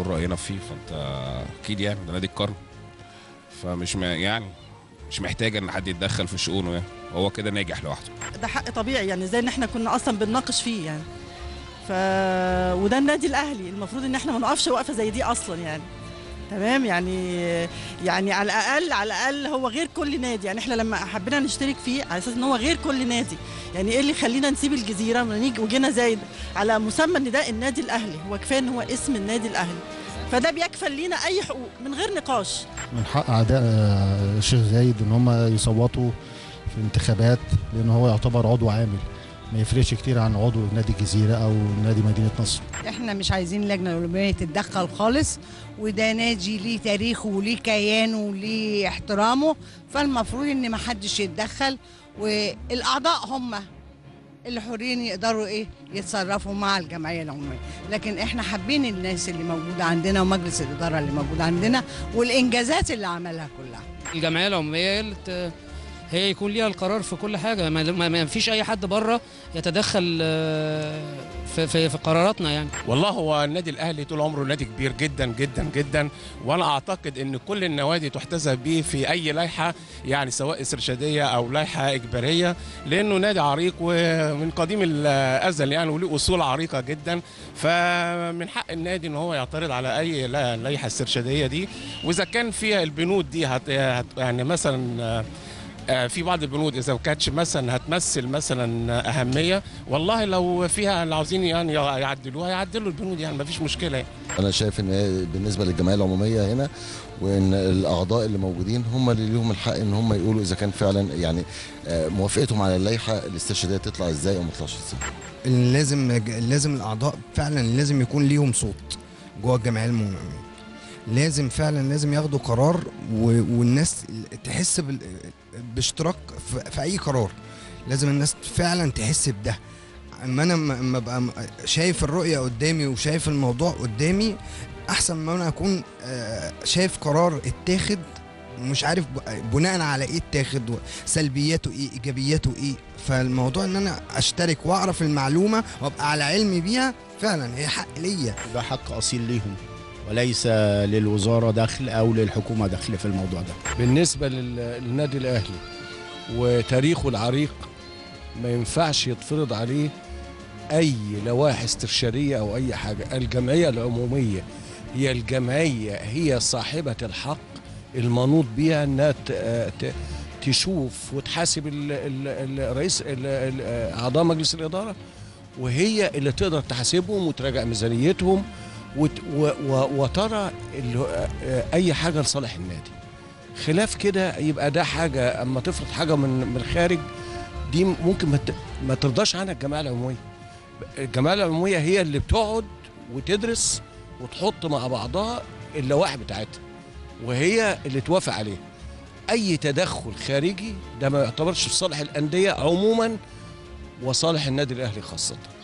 بنقول راينا فيه فانت اكيد يعني ده نادي القرن فمش ما يعني مش محتاج ان حد يتدخل في شؤونه يعني هو كده ناجح لوحده ده حق طبيعي يعني زي ان احنا كنا اصلا بنناقش فيه يعني ف وده النادي الاهلي المفروض ان احنا ما نقفش وقفه زي دي اصلا يعني تمام يعني يعني على الاقل على الاقل هو غير كل نادي يعني احنا لما حبينا نشترك فيه على اساس ان هو غير كل نادي يعني ايه اللي يخلينا نسيب الجزيره ونيجي وجينا زايد على مسمى ان ده النادي الاهلي هو كفايه ان هو اسم النادي الاهلي فده بيكفل لينا اي حقوق من غير نقاش من حق اعداء آه، الشيخ زايد ان هم يصوتوا في انتخابات لان هو يعتبر عضو عامل ما يفرقش كتير عن عضو نادي الجزيره او نادي مدينه نصر احنا مش عايزين اللجنه الاولمبيه تتدخل خالص وده نادي ليه تاريخه وليه كيانه وليه احترامه فالمفروض ان ما حدش يتدخل والاعضاء هم اللي حرين يقدروا ايه يتصرفوا مع الجمعيه العموميه لكن احنا حابين الناس اللي موجوده عندنا ومجلس الاداره اللي موجود عندنا والانجازات اللي عملها كلها الجمعيه العموميه هي اللي ت- هي يكون ليها القرار في كل حاجه ما, ما, ما فيش اي حد بره يتدخل آه، في, في, في قراراتنا يعني والله هو النادي الاهلي طول عمره نادي كبير جدا جدا جدا وانا اعتقد ان كل النوادي تحتذى به في اي لائحه يعني سواء استرشاديه او لائحه اجباريه لانه نادي عريق ومن قديم الازل يعني وليه اصول عريقه جدا فمن حق النادي ان هو يعترض على اي لا- لائحه استرشاديه دي واذا كان فيها البنود دي هت هت يعني مثلا آه، آه، في بعض البنود اذا ما كانتش مثلا هتمثل مثلا اهميه والله لو فيها اللي عاوزين يعني يعدلوها يعدلوا البنود يعني ما فيش مشكله يعني. انا شايف ان هي بالنسبه للجمعيه العموميه هنا وان الاعضاء اللي موجودين هم اللي ليهم الحق ان هم يقولوا اذا كان فعلا يعني آه، موافقتهم على اللائحه الاستشهاديه تطلع ازاي او ما تطلعش ازاي لازم لازم الاعضاء فعلا لازم يكون ليهم صوت جوه الجمعيه العموميه لازم فعلا لازم ياخدوا قرار و- والناس تحس بال- باشتراك في- في اي قرار لازم الناس فعلا تحس بده اما انا م- اما ابقى م- شايف الرؤيه قدامي وشايف الموضوع قدامي احسن ما انا اكون آه، شايف قرار اتاخد ومش عارف ب- بناء على ايه اتاخد و- سلبياته ايه ايجابياته ايه فالموضوع ان انا اشترك واعرف المعلومه وابقى على علم بيها فعلا هي حق ليا ده حق اصيل ليهم وليس للوزاره دخل او للحكومه دخل في الموضوع ده بالنسبة لل- للنادي الأهلي وتاريخه العريق ما ينفعش يتفرض عليه أي لوائح استرشادية أو أي حاجة الجمعية العمومية هي الجمعية هي صاحبة الحق المنوط بها أنها ت- ت- تشوف وتحاسب ال- ال- الرئيس ال- ال- أعضاء مجلس الإدارة وهي اللي تقدر تحاسبهم وتراجع ميزانيتهم وت- و- و- وترى ال- أي حاجة لصالح النادي خلاف كده يبقى ده حاجه اما تفرض حاجه من من الخارج دي ممكن ما ت- ما ترضاش عنها الجمعيه العموميه الجمعيه العموميه هي اللي بتقعد وتدرس وتحط مع بعضها اللوائح بتاعتها وهي اللي توافق عليه اي تدخل خارجي ده ما يعتبرش في صالح الانديه عموما وصالح النادي الاهلي خاصه